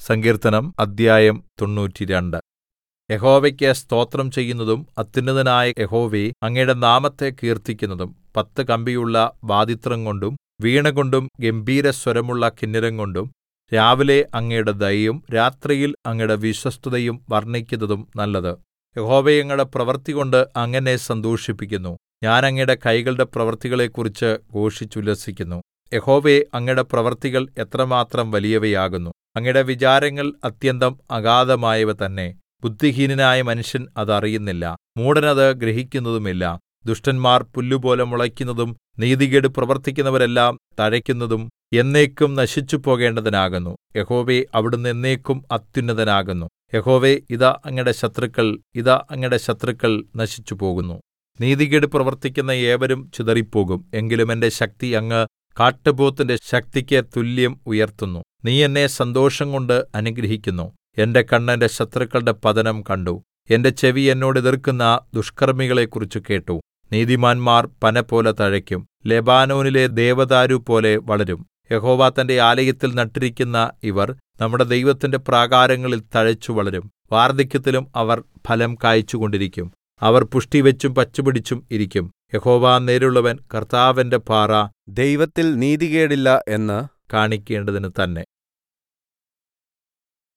സങ്കീർത്തനം അദ്ധ്യായം തൊണ്ണൂറ്റിരണ്ട് യഹോവയ്ക്ക് സ്തോത്രം ചെയ്യുന്നതും അത്യുന്നതനായ യഹോവേ അങ്ങയുടെ നാമത്തെ കീർത്തിക്കുന്നതും പത്ത് കമ്പിയുള്ള വാദിത്രംകൊണ്ടും വീണകൊണ്ടും ഗംഭീരസ്വരമുള്ള കിന്നരംകൊണ്ടും രാവിലെ അങ്ങയുടെ ദയയും രാത്രിയിൽ അങ്ങയുടെ വിശ്വസ്തതയും വർണ്ണിക്കുന്നതും നല്ലത് യഹോവേ അങ്ങയുടെ പ്രവൃത്തികൊണ്ട് അങ്ങ് എന്നെ സന്തോഷിപ്പിക്കുന്നു ഞാൻ അങ്ങയുടെ കൈകളുടെ പ്രവൃത്തികളെക്കുറിച്ച് ഘോഷിച്ചുല്ലസിക്കുന്നു യഹോവേ അങ്ങയുടെ പ്രവൃത്തികൾ എത്രമാത്രം വലിയവയാകുന്നു അങ്ങയുടെ വിചാരങ്ങൾ അത്യന്തം അഗാധമായവ തന്നെ ബുദ്ധിഹീനനായ മനുഷ്യൻ അത് അറിയുന്നില്ല മൂഢൻ അത് ഗ്രഹിക്കുന്നതുമില്ല ദുഷ്ടന്മാർ പുല്ലുപോലെ മുളയ്ക്കുന്നതും നീതികേട് പ്രവർത്തിക്കുന്നവരെല്ലാം തഴയ്ക്കുന്നതും എന്നേക്കും നശിച്ചുപോകേണ്ടതിനാകുന്നു യഹോവേ അവിടുന്ന് എന്നേക്കും അത്യുന്നതനാകുന്നു യഹോവേ ഇതാ അങ്ങയുടെ ശത്രുക്കൾ ഇതാ അങ്ങയുടെ ശത്രുക്കൾ നശിച്ചുപോകുന്നു നീതികേട് പ്രവർത്തിക്കുന്ന ഏവരും ചിതറിപ്പോകും എങ്കിലും എന്റെ ശക്തി അങ്ങ് കാട്ടുപോത്തിന്റെ ശക്തിക്ക് തുല്യം ഉയർത്തുന്നു നീ എന്നെ സന്തോഷംകൊണ്ട് അനുഗ്രഹിക്കുന്നു എന്റെ കണ്ണ് എന്റെ ശത്രുക്കളുടെ പതനം കണ്ടു എന്റെ ചെവി എന്നോട് എതിർക്കുന്ന ദുഷ്കർമ്മികളെക്കുറിച്ച് കേട്ടു നീതിമാന്മാർ പനപോലെ തഴയ്ക്കും ലെബാനോനിലെ ദേവദാരു പോലെ വളരും യഹോവ തന്റെ ആലയത്തിൽ നട്ടിരിക്കുന്ന ഇവർ നമ്മുടെ ദൈവത്തിന്റെ പ്രാകാരങ്ങളിൽ തഴച്ചു വളരും വാർദ്ധക്യത്തിലും അവർ ഫലം കായിച്ചുകൊണ്ടിരിക്കും അവർ പുഷ്ടിവെച്ചും പച്ചപിടിച്ചും ഇരിക്കും യഹോവ നേരുള്ളവൻ കർത്താവിന്റെ പാറ ദൈവത്തിൽ നീതികേടില്ല എന്ന് കാണിക്കേണ്ടതിന് തന്നെ